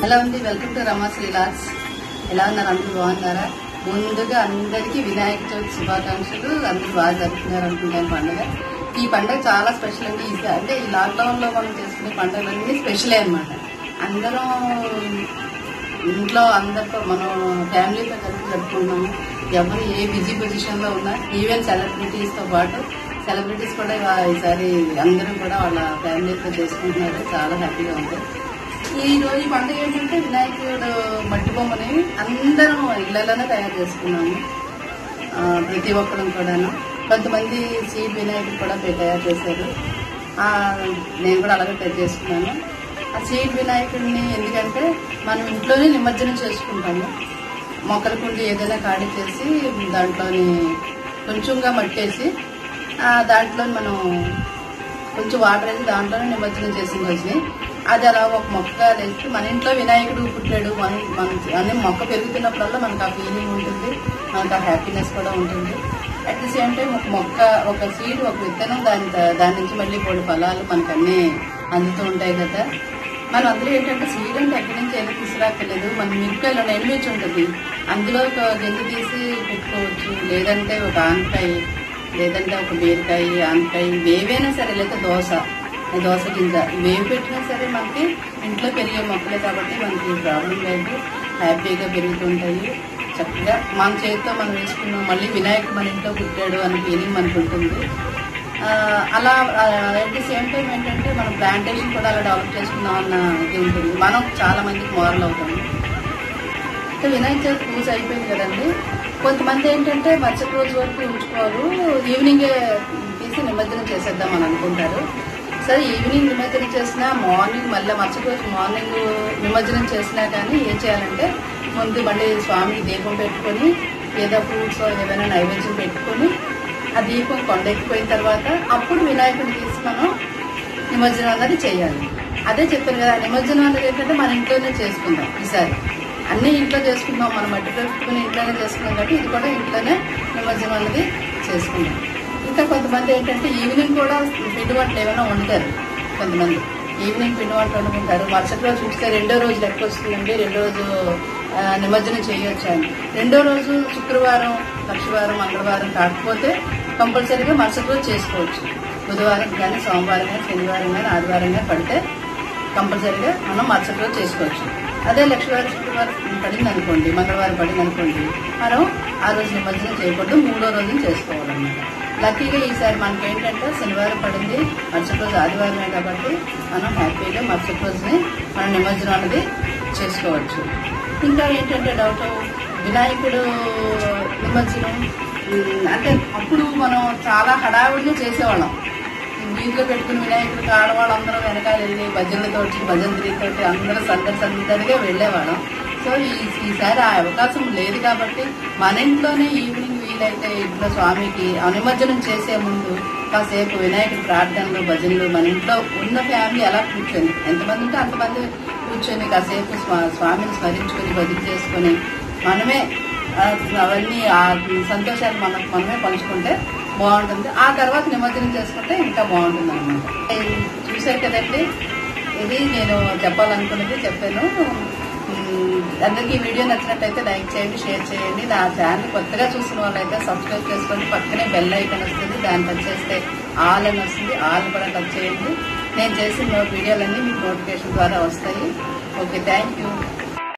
ఎలా ఉంది welcome to రమా శ్రీలాస్ ఎలా ఉన్నారు అందరూ బాగున్నారా ముందుగా అందరికీ వినాయక చవితి శుభాకాంక్షలు అందరూ బాగా జరుపుతున్నారు అనుకుంటాను పండుగ ఈ పండుగ చాలా స్పెషల్ అండి ఈ అంటే ఈ లాక్డౌన్ లో మనం చేసుకునే పండుగలన్నీ స్పెషలే అన్నమాట అందరం ఇంట్లో అందరితో మనం ఫ్యామిలీతో కలిసి జరుపుకుంటున్నాము ఎవరు ఏ బిజీ పొజిషన్ లో ఉన్నా ఈవెన్ సెలబ్రిటీస్ తో పాటు సెలబ్రిటీస్ కూడా ఇవా- ఈసారి అందరూ కూడా వాళ్ళ ఫ్యామిలీతో చేసుకుంటున్నారు చాలా హ్యాపీగా ఉంది ఈ రోజు ఈ పండుగ ఏంటంటే వినాయకుడు మట్టి బొమ్మని అందరం ఇళ్లలోనే తయారు చేసుకున్నాము ఆ, ప్రతి ఒక్కరం కూడాను కొంతమంది సీడ్ వినాయకుడు కూడా పె- తయారు చేశారు ఆ, నేను కూడా అలాగే తయారు చేసుకున్నాను ఆ సీడ్ వినాయకుడిని ఎందుకంటే మనం ఇంట్లోనే నిమజ్జనం చేసుకుంటాము మొక్కల కుండి ఏదైనా ఖాళీ చేసి దాంట్లోని కొంచెంగా మట్టేసి ఆ, దాంట్లో మనం కొంచెం వాటర్ వేసి దాంట్లోనే నిమజ్జనం చేసిన రోజుని అది అలా ఒక మొక్క వేసి మన ఇంట్లో వినాయకుడు పుట్టాడు మన మన అన్ని మొక్క పెరుగుతున్నప్పుడల్లా మనకు ఆ ఫీలింగ్ ఉంటుంది మనకు ఆ హ్యాపీనెస్ కూడా ఉంటుంది అట్ ది సేమ్ టైం ఒక మొక్క ఒక సీడ్ ఒక విత్తనం దాని దాని నుంచి మళ్ళీ కొన్ని ఫలాలు మనకు అన్నీ అందుతూ ఉంటాయి కదా మనం అందులో ఏంటంటే సీడ్ అంటే ఎక్కడి నుంచి ఏదో తీసుకురాక్కర్లేదు మన మిరపకాయలో ఎండుమిర్చి ఉంటుంది అందులో ఒక గింజ తీసి పెట్టుకోవచ్చు లేదంటే ఒక ఆనకాయ లేదంటే ఒక బీరకాయ ఆనకాయ ఏవైనా సరే లేదా దోశ దోశ గింజ ఇవేవి పెట్టినా సరే మనకి ఇంట్లో పెరిగే మొక్కలే కాబట్టి మనకి ప్రాబ్లం లేదు హ్యాపీగా పెరుగుతుంటాయి చక్కగా మన చేతితో మనం వేసుకున్నాం మళ్ళీ వినాయకుడు మన ఇంట్లో పుట్టాడు అనే ఫీలింగ్ మనకు ఉంటుంది ఆ, అలా అట్ ది సేమ్ టైం ఏంటంటే మనం ప్లాంటేషన్ కూడా అలా డెవలప్ చేసుకుందాం అన్న ఇది ఉంటుంది మనం చాలా మందికి మోరల్ అవుతాము ఇంకా వినాయక చవితి పూజ అయిపోయింది కదండి కొంతమంది ఏంటంటే మరుసటి రోజు వరకు ఉంచుకోరు ఈవినింగే తీసి నిమజ్జనం చేసేద్దాం అని అనుకుంటారు సరే ఈవినింగ్ నిమజ్జనం చేసినా మార్నింగ్ మళ్ళీ మరుసటి రోజు మార్నింగ్ నిమజ్జనం చేసినా కానీ ఏం చేయాలంటే ముందు మళ్ళీ స్వామికి దీపం పెట్టుకొని ఏదో ఫ్రూట్స్ ఏదైనా నైవేద్యం పెట్టుకొని ఆ దీపం కొండెక్కిపోయిన తర్వాత అప్పుడు వినాయకుడిని తీసి మనం నిమజ్జనం అన్నది చేయాలి అదే చెప్పాను కదా నిమజ్జనం అనేది ఏంటంటే మన ఇంట్లోనే చేసుకుందాం ఈసారి అన్ని ఇంట్లో చేసుకుందాం మనం మట్టి పెట్టుకుని ఇంట్లోనే చేసుకున్నాం కాబట్టి ఇది కూడా ఇంట్లోనే నిమజ్జనం అనేది చేసుకుందాం ఇంకా కొంతమంది ఏంటంటే ఈవినింగ్ కూడా పిండి వంటలు ఏమైనా వండుతారు కొంతమంది ఈవినింగ్ పిండి వంటలు వండుకుంటారు మరుసటి రోజు చూస్తే రెండో రోజు లెక్క వస్తుందండి రెండో రోజు ఆ, నిమజ్జనం చేయొచ్చు అని రెండో రోజు శుక్రవారం లక్షవారం మంగళవారం కాకపోతే కంపల్సరీగా మరుసటి రోజు చేసుకోవచ్చు బుధవారం కానీ సోమవారం కానీ శనివారం కానీ ఆదివారం కానీ పడితే కంపల్సరీగా మనం మరుసటి రోజు చేసుకోవచ్చు అదే లక్షవారం శుక్రవారం పడింది అనుకోండి మంగళవారం పడింది అనుకోండి మనం ఆ రోజు నిమజ్జనం చేయకూడదు మూడో రోజున చేసుకోవాలన్నమాట లక్కీగా ఈసారి మనకి ఏంటంటే శనివారం పడింది మరుసటి రోజు ఆదివారమే కాబట్టి మనం హ్యాపీగా మరుసటి రోజుని మనం నిమజ్జనం అనేది చేసుకోవచ్చు ఇంకా ఏంటంటే డౌట్ వినాయకుడు నిమజ్జనం ఉమ్, అంటే అప్పుడు మనం చాలా హడావుడిగా చేసేవాళ్ళం వీధిలో పెట్టుకుని వినాయకుడికి ఆడవాళ్ళందరూ వెనకాల వెళ్ళి భజనలతోటి భజంత్రితోటి అందరూ సందడి సందడిగా వెళ్ళేవాళ్ళం సో ఈ ఈసారి ఆ అవకాశం లేదు కాబట్టి మన ఇంట్లోనే ఈవినింగ్ వీలైతే ఇంట్లో స్వామికి నిమజ్జనం చేసే ముందు కాసేపు వినాయకుడి ప్రార్థనలు భజనలు మన ఇంట్లో ఉన్న ఫ్యామిలీ అలా కూర్చొని ఎంతమంది ఉంటే అంతమంది కూర్చొని కాసేపు స్వా- స్వామిని స్మరించుకొని భజన చేసుకొని మనమే ఆ, అవన్నీ ఆ సంతోషాలు మనకు మనమే పంచుకుంటే బాగుంటుంది ఆ తర్వాత నిమజ్జనం చేసుకుంటే ఇంకా బాగుంటుంది అనమాట చూశారు కదండి ఇది నేను చెప్పాలనుకున్నది చెప్పాను ఉమ్, అందరికీ ఈ వీడియో నచ్చినట్టయితే లైక్ చేయండి షేర్ చేయండి నా ఛానల్ కొత్తగా చూసిన వాళ్ళైతే సబ్స్క్రైబ్ చేసుకోండి పక్కనే బెల్ ఐకాన్ వస్తుంది దాన్ని టచ్ చేస్తే ఆల్ అని వస్తుంది ఆల్ కూడా టచ్ చేయండి నేను చేసిన వీడియోలన్నీ మీకు నోటిఫికేషన్ ద్వారా వస్తాయి ఓకే థ్యాంక్ యూ